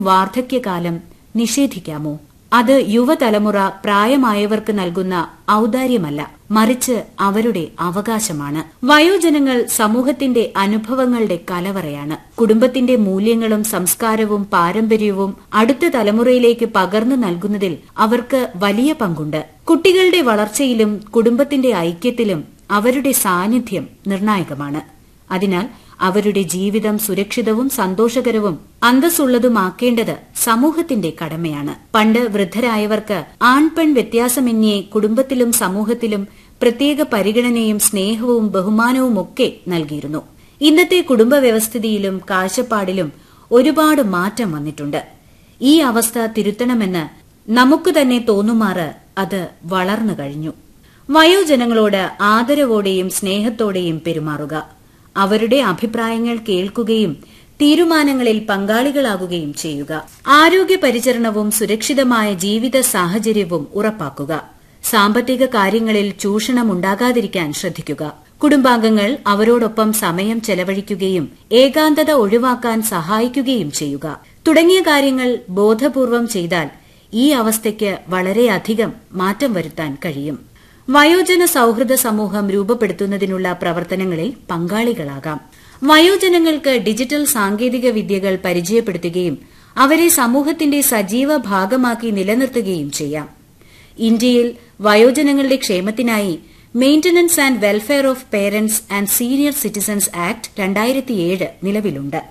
വാർദ്ധക്യകാലം നിഷേധിക്കാമോ അത് യുവതലമുറ പ്രായമായവർക്ക് നൽകുന്ന ഔദാര്യമല്ല മറിച്ച് അവരുടെ അവകാശമാണ് വയോജനങ്ങൾ സമൂഹത്തിന്റെ അനുഭവങ്ങളുടെ കലവറയാണ് കുടുംബത്തിന്റെ മൂല്യങ്ങളും സംസ്കാരവും പാരമ്പര്യവും അടുത്ത തലമുറയിലേക്ക് പകർന്നു നൽകുന്നതിൽ അവർക്ക് വലിയ പങ്കുണ്ട് കുട്ടികളുടെ വളർച്ചയിലും കുടുംബത്തിന്റെ ഐക്യത്തിലും അവരുടെ സാന്നിധ്യം നിർണായകമാണ് അതിനാൽ അവരുടെ ജീവിതം സുരക്ഷിതവും സന്തോഷകരവും അന്തസ്സുള്ളതുമാക്കേണ്ടത് സമൂഹത്തിന്റെ കടമയാണ് പണ്ട് വൃദ്ധരായവർക്ക് ആൺപെൺ വ്യത്യാസമന്യേ കുടുംബത്തിലും സമൂഹത്തിലും പ്രത്യേക പരിഗണനയും സ്നേഹവും ബഹുമാനവുമൊക്കെ നൽകിയിരുന്നു ഇന്നത്തെ കുടുംബ വ്യവസ്ഥിതിയിലും കാഴ്ചപ്പാടിലും ഒരുപാട് മാറ്റം വന്നിട്ടുണ്ട് ഈ അവസ്ഥ തിരുത്തണമെന്ന് നമുക്ക് തന്നെ തോന്നുമാറ് അത് വളർന്നു കഴിഞ്ഞു വയോജനങ്ങളോട് ആദരവോടെയും സ്നേഹത്തോടെയും പെരുമാറുക അവരുടെ അഭിപ്രായങ്ങൾ കേൾക്കുകയും തീരുമാനങ്ങളിൽ പങ്കാളികളാകുകയും ചെയ്യുക ആരോഗ്യ പരിചരണവും സുരക്ഷിതമായ ജീവിത സാഹചര്യവും ഉറപ്പാക്കുക സാമ്പത്തിക കാര്യങ്ങളിൽ ചൂഷണമുണ്ടാകാതിരിക്കാൻ ശ്രദ്ധിക്കുക കുടുംബാംഗങ്ങൾ അവരോടൊപ്പം സമയം ചെലവഴിക്കുകയും ഏകാന്തത ഒഴിവാക്കാൻ സഹായിക്കുകയും ചെയ്യുക തുടങ്ങിയ കാര്യങ്ങൾ ബോധപൂർവം ചെയ്താൽ ഈ അവസ്ഥയ്ക്ക് വളരെയധികം മാറ്റം വരുത്താൻ കഴിയും വയോജന സൌഹൃദ സമൂഹം രൂപപ്പെടുത്തുന്നതിനുള്ള പ്രവർത്തനങ്ങളിൽ പങ്കാളികളാകാം വയോജനങ്ങൾക്ക് ഡിജിറ്റൽ സാങ്കേതിക വിദ്യകൾ പരിചയപ്പെടുത്തുകയും അവരെ സമൂഹത്തിന്റെ സജീവ ഭാഗമാക്കി നിലനിർത്തുകയും ചെയ്യാം ഇന്ത്യയിൽ വയോജനങ്ങളുടെ ക്ഷേമത്തിനായി maintenance and welfare of parents and senior citizens act രണ്ടായിരത്തിയേഴ് നിലവിലുണ്ട്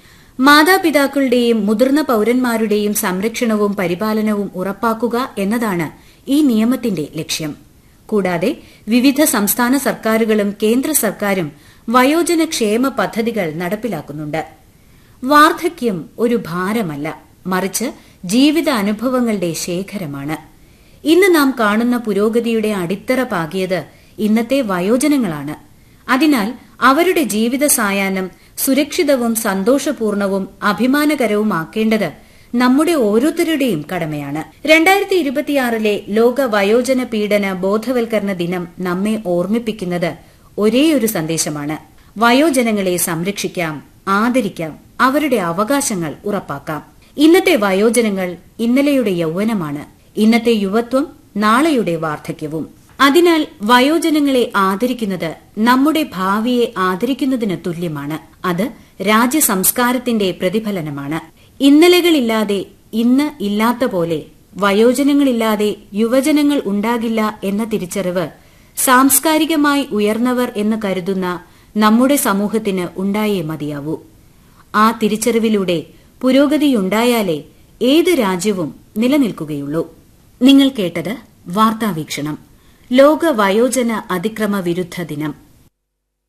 മാതാപിതാക്കളുടെയും മുതിർന്ന പൌരന്മാരുടെയും സംരക്ഷണവും പരിപാലനവും ഉറപ്പാക്കുക എന്നതാണ് ഈ നിയമത്തിന്റെ ലക്ഷ്യം കൂടാതെ വിവിധ സംസ്ഥാന സർക്കാരുകളും കേന്ദ്ര സർക്കാരും വയോജന ക്ഷേമ പദ്ധതികൾ നടപ്പിലാക്കുന്നുണ്ട് വാർദ്ധക്യം ഒരു ഭാരമല്ല മറിച്ച് ജീവിത അനുഭവങ്ങളുടെ ശേഖരമാണ് ഇന്ന് നാം കാണുന്ന പുരോഗതിയുടെ അടിത്തറ പാകിയത് ഇന്നത്തെ വയോജനങ്ങളാണ് അതിനാൽ അവരുടെ ജീവിത സായാഹ്നം സുരക്ഷിതവും സന്തോഷപൂർണവും അഭിമാനകരവുമാക്കേണ്ടത് നമ്മുടെ ഓരോരുത്തരുടെയും കടമയാണ് രണ്ടായിരത്തി ഇരുപത്തിയാറിലെ ലോക വയോജന പീഡന ബോധവൽക്കരണ ദിനം നമ്മെ ഓർമ്മിപ്പിക്കുന്നത് ഒരേയൊരു സന്ദേശമാണ് വയോജനങ്ങളെ സംരക്ഷിക്കാം ആദരിക്കാം അവരുടെ അവകാശങ്ങൾ ഉറപ്പാക്കാം ഇന്നത്തെ വയോജനങ്ങൾ ഇന്നലെയുടെ യൗവനമാണ് ഇന്നത്തെ യുവത്വം നാളെയുടെ വാർദ്ധക്യവും അതിനാൽ വയോജനങ്ങളെ ആദരിക്കുന്നത് നമ്മുടെ ഭാവിയെ ആദരിക്കുന്നതിന് തുല്യമാണ് അത് രാജ്യസംസ്കാരത്തിന്റെ പ്രതിഫലനമാണ് ഇന്നലകളില്ലാതെ ഇന്ന് ഇല്ലാത്ത പോലെ വയോജനങ്ങളില്ലാതെ യുവജനങ്ങൾ ഉണ്ടാകില്ല എന്ന തിരിച്ചറിവ് സാംസ്കാരികമായി ഉയർന്നവർ എന്ന് കരുതുന്ന നമ്മുടെ സമൂഹത്തിന് ഉണ്ടായേ മതിയാവൂ ആ തിരിച്ചറിവിലൂടെ പുരോഗതിയുണ്ടായാലേ ഏത് രാജ്യവും നിലനിൽക്കുകയുള്ളൂ നിങ്ങൾ കേട്ടത് വാർത്താവീക്ഷണം ലോക വയോജന അതിക്രമ വിരുദ്ധ ദിനം